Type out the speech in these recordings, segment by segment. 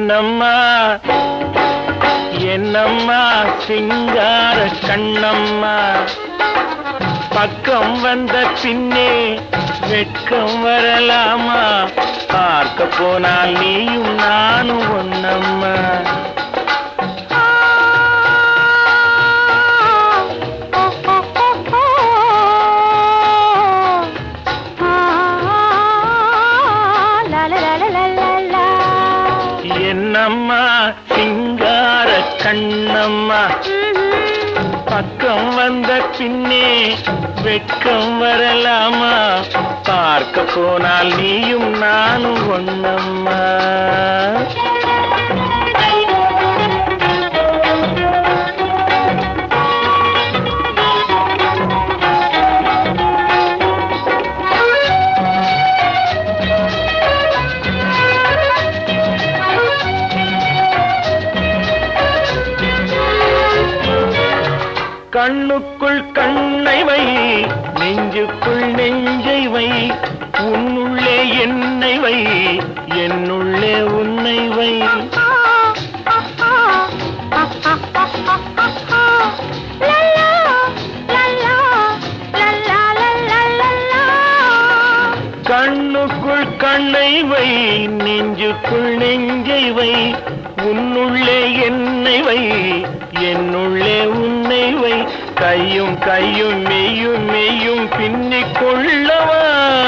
என்னம்மா என்னம்மா சிங்கார கண்ணம்மா பக்கம் வந்த பின்னே வெட்கம் வரலாமா பார்க்க போனால் நீயும் நானும் ஒன்னம்மா என்னம்மா சிங்கார கண்ணம்மா பக்கம் வந்த பின்னே வெட்கம் வரலாமா பார்க்க போனால் நீயும் நானும் ஒன்னம்மா கண்ணுக்குள் கண்ணை வை நெஞ்சுக்குள் நெஞ்சை வை உன்னுள்ளே என்னை வை என்னுள்ளே உன்னை வை கண்ணுக்குள் கண்ணை வை நெஞ்சுக்குள் நெஞ்சை வை உன்னுள்ளே என்னை வை என்னுள்ளே உன்னை வை கையும் கையும் மெய்யும் மெய்யும் பின்னிக் கொள்ளவா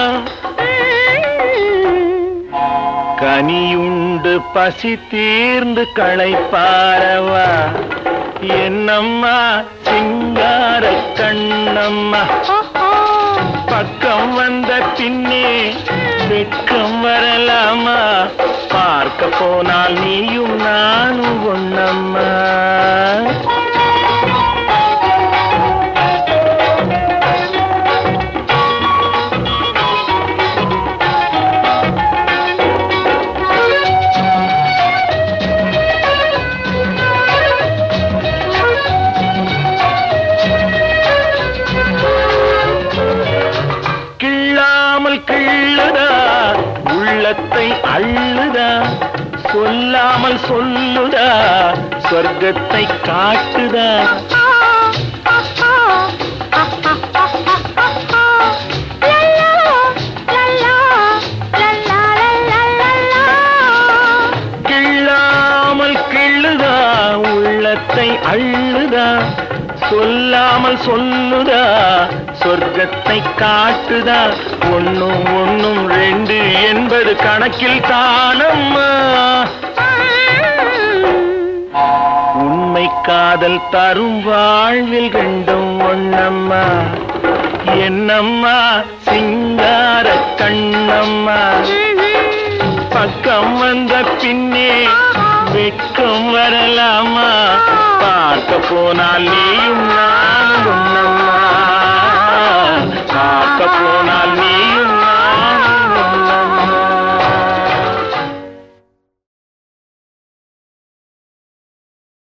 கனியுண்டு பசி தீர்ந்து களைப்பாரவா என்னம்மா சிங்கார கண்ணம்மா பக்கம் வந்த பின்னே வெட்கம் வரலாமா பார்க்க போனால் நீயும் நானும் ஒன்னம்மா கிள்ளாமல் கிள்ளுதா உள்ளத்தை அள்ளுதா சொல்லாமல் சொல்லுதா சொர்க்கத்தை காட்டுதா கிள்ளாமல் கிள்ளுதா உள்ளத்தை அள்ளுதா சொல்லாமல் சொல்லுதா சொர்க்கத்தை காட்டுதா ஒன்னும் ஒன்னும் ரெண்டு என்பது கணக்கில் தானம்மா உண்மை காதல் தரும் வாழ்வில் கண்டும் ஒன்னம்மா என்னம்மா சிங்கார கண்ணம்மா பக்கம் வந்த பின்னே வெட்கம் வரலாமா பார்க்க போனால் நீயும் நானும்